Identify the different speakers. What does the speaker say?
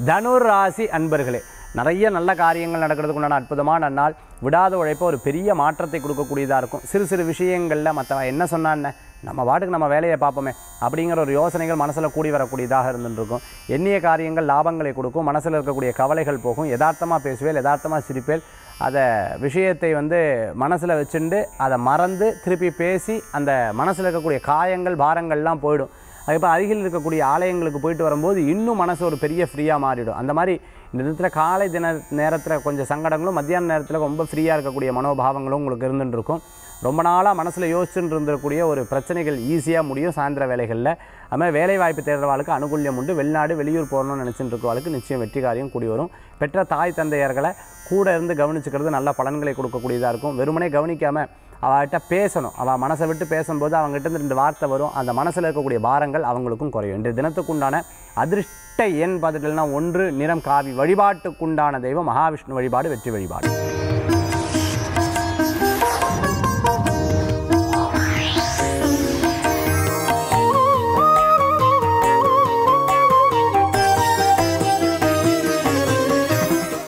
Speaker 1: தனுர் ராசி அன்பர்களே நிறைய நல்ல காரியங்கள் நடக்கிறதுக்கு உண்டான அற்புதமான நாள் விடாத உழைப்பு ஒரு பெரிய மாற்றத்தை கொடுக்கக்கூடியதாக இருக்கும் சிறு சிறு விஷயங்களில் மற்றவன் என்ன சொன்னான்னு நம்ம பாட்டுக்கு நம்ம வேலையை பார்ப்போமே அப்படிங்கிற ஒரு யோசனைகள் மனசில் கூடி வரக்கூடியதாக இருந்துட்டு இருக்கும் எண்ணிய காரியங்கள் லாபங்களை கொடுக்கும் மனசில் இருக்கக்கூடிய கவலைகள் போகும் யதார்த்தமாக பேசுவேல் யதார்த்தமாக சிரிப்பேல் அதை விஷயத்தை வந்து மனசில் வச்சுண்டு அதை மறந்து திருப்பி பேசி அந்த மனசில் இருக்கக்கூடிய காயங்கள் பாரங்கள்லாம் போயிடும் அதுக்கப்புறம் அருகில் இருக்கக்கூடிய ஆலயங்களுக்கு போயிட்டு வரும்போது இன்னும் மனசு ஒரு பெரிய ஃப்ரீயாக மாறிடும் அந்த மாதிரி இந்த நேரத்தில் காலை தின நேரத்தில் கொஞ்சம் சங்கடங்களும் மத்தியான நேரத்தில் ரொம்ப ஃப்ரீயாக இருக்கக்கூடிய மனோபாவங்களும் உங்களுக்கு இருந்துட்டு இருக்கும் ரொம்ப நாளாக மனசில் யோசிச்சுட்டு இருந்திருக்கக்கூடிய ஒரு பிரச்சனைகள் ஈஸியாக முடியும் சாயந்தர வேலைகளில் அதுமாதிரி வேலை வாய்ப்பு தேடுறவாளுக்கு அனுகூல்யம் உண்டு வெளிநாடு வெளியூர் போகணும்னு நினச்சிட்டு இருக்கவாளுக்கு நிச்சயம் வெற்றி காரியம் கூடி வரும் பெற்ற தாய் தந்தையர்களை கூட இருந்து கவனிச்சுக்கிறது நல்ல பலன்களை கொடுக்கக்கூடியதாக இருக்கும் வெறுமனே கவனிக்காமல் அவள்கிட்ட பேசணும் அவள் மனசை விட்டு பேசும்போது அவங்ககிட்ட இருந்து ரெண்டு வார்த்தை வரும் அந்த மனசில் இருக்கக்கூடிய பாரங்கள் அவங்களுக்கும் குறையும் இன்றைய தினத்துக்குண்டான அதிர்ஷ்ட எண் பார்த்துட்டீங்கன்னா ஒன்று நிறம் காவி வழிபாட்டுக்குண்டான தெய்வம் மகாவிஷ்ணு வழிபாடு வெற்றி வழிபாடு